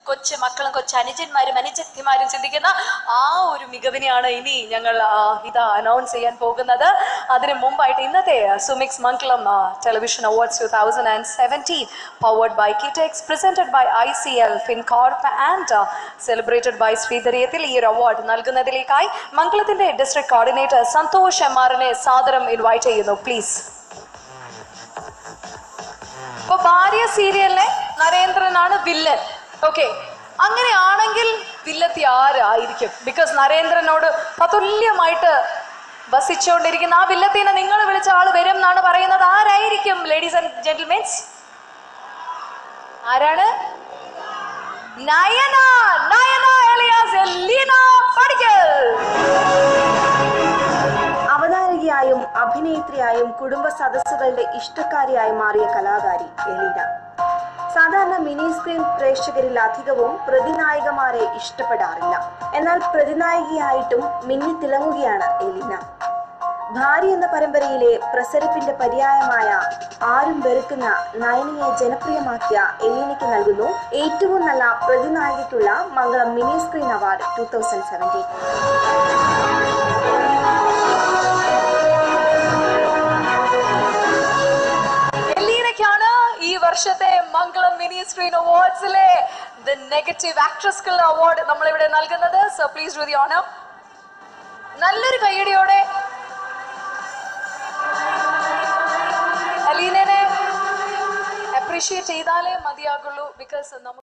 കൊച്ചു മക്കളും കൊച്ചു അനുജന്മാരും അനുജത്തിമാരും ചിന്തിക്കുന്ന ആ ഒരു മികവിനെയാണ് ഇനി ഞങ്ങൾ ആ, ഇതാ അനൗൺസ് ചെയ്യാൻ പോകുന്നത് അതിന് മുമ്പായിട്ട് ഇന്നത്തെ സുമിക്സ് Mangalam television awards two thousand and seventeen powered by Kitex presented by I C L Fincorp and celebrated by ശ്രീധരിയത്തിൽ ഈ ഒരു അവാർഡ് നൽകുന്നതിലേക്കായി മംഗളത്തിന്റെ ഡിസ്ട്രിക്ട് കോർഡിനേറ്റർ സന്തോഷ് എം ആറിനെ സാദരം ഇൻവൈറ്റ് ചെയ്യുന്നു പ്ലീസ് ഇപ്പൊ ഭാര്യ സീരിയലിലെ നരേന്ദ്രനാണ് വില്ലൻ ഓക്കെ അങ്ങനെയാണെങ്കിൽ വില്ലത്തി ആരായിരിക്കും ബിക്കോസ് നരേന്ദ്രനോട് അതുല്യമായിട്ട് വസിച്ചുകൊണ്ടിരിക്കുന്ന ആ വില്ലത്തിനെ നിങ്ങൾ വിളിച്ച ആൾ വരും എന്നാണ് പറയുന്നത് ആരായിരിക്കും ലേഡീസ് ആൻഡ് ജെന്റിൽമെൻസ് ആരാണ് നയന നയന എലിയാസ് എലീന പടിക്കൽ അവതാരകയായും അഭിനേത്രിയായും കുടുംബ സദസ്സുകളുടെ ഇഷ്ടക്കാരിയായി മാറിയ കലാകാരി എലീന സാധാരണ മിനി സ്ക്രീൻ പ്രേക്ഷകരിൽ അധികവും പ്രതിനായികമാരെ ഇഷ്ടപ്പെടാറില്ല എന്നാൽ പ്രതിനായികയായിട്ടും മിന്നിത്തിളങ്ങുകയാണ് എലീന ഭാര്യ എന്ന പരമ്പരയിലെ പ്രസരിപ്പിന്റെ പര്യായമായ ആരും വെറുക്കുന്ന നയനയെ ജനപ്രിയമാക്കിയ എലീനയ്ക്ക് നൽകുന്നു ഏറ്റവും നല്ല പ്രതിനായികയ്ക്കുള്ള Mangalam mini screen award two thousand seventeen എലീനയ്ക്കാണ് ഈ വർഷത്തെ മംഗളം മിനി സ്ക്രീൻ അവാർഡ്സിലെ ദ നെഗറ്റീവ് ആക്ട്രസ്ക്കുള്ള അവാർഡ് നമ്മളിവിടെ നൽകുന്നത് so please do the honour നല്ലൊരു കയ്യടിയോടെ അലീനനെ അപ്രീഷിയേറ്റ് ചെയ്താലേ മതിയാകുള്ളൂ ബിക്കോസ് നമുക്ക്